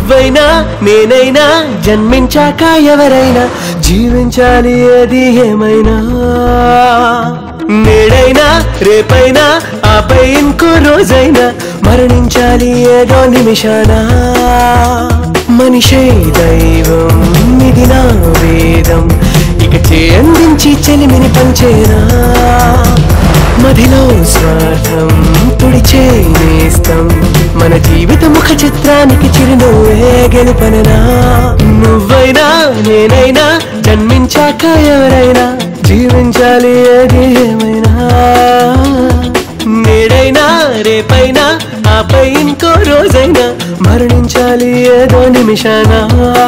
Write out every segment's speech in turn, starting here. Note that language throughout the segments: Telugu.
నువ్వైనా నేనైనా జన్మించాక ఎవరైనా జీవించాలి అది ఏమైనా నేడైనా రేపైనా ఆపై ఇంకో రోజైనా మరణించాలి ఏదో నిమిషాన మనిషే దైవం ఇది నా వేదం ఇక చేయందించి చెలిమిని పంచేనా మదిలో స్వార్థం తుడిచే నేస్తం మన జీవిత ముఖ చిత్రానికి చిరునవ్వే గెలుపననా నువ్వైనా నేనైనా జన్మించాక ఎవరైనా జీవించాలి అది ఏమైనా నేడైనా రేపైనా ఆపై ఇంకో రోజైనా మరణించాలి ఏదో నిమిషానా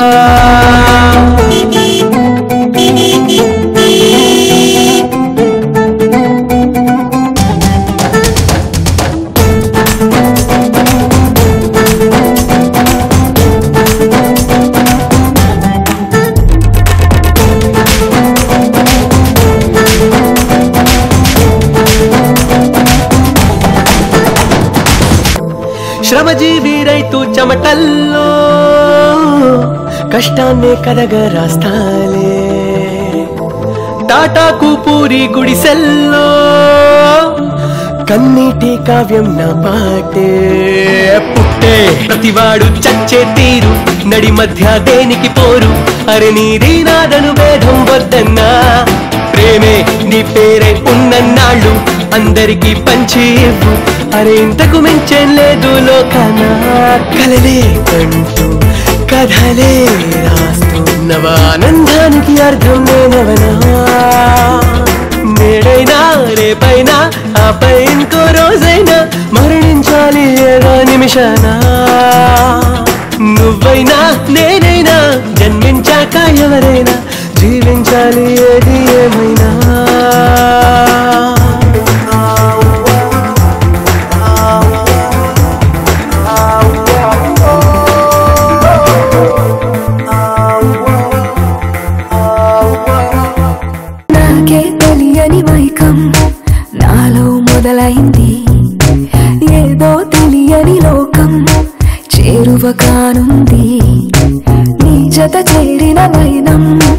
శ్రమజీవి రైతు చెమటల్లో కష్టాన్నే కదగా రాస్తాలే టాటాకు పూరి గుడిసెల్లో కన్నీటి కావ్యం నా పాటే పుట్టే ప్రతివాడు చచ్చే తీరు నడి మధ్య దేనికి పోరు అరే నీది నాదను భేదం వద్దన్నా ప్రేమే నీ పేరే ఉన్నన్నాళ్ళు అందరికీ పంచి ఇవ్వు అరే ఇంతకు మించేం లేదు లోకాన కలలే కంటూ కథలే రాస్తూ నవానందానికి అర్థం నేనవనా నేడైనా రేపైనా ఆపై ఇంకో రోజైనా మరణించాలి ఏదో నిమిషాన నువ్వైనా నేనైనా జన్మించాక ఎవరైనా జీవించాలి ఏది ఏమైనా నాకే తెలియని మైకం నాలో మొదలైంది ఏదో తెలియని లోకం చేరువ కానుంది నీ జత చేరిన వైనం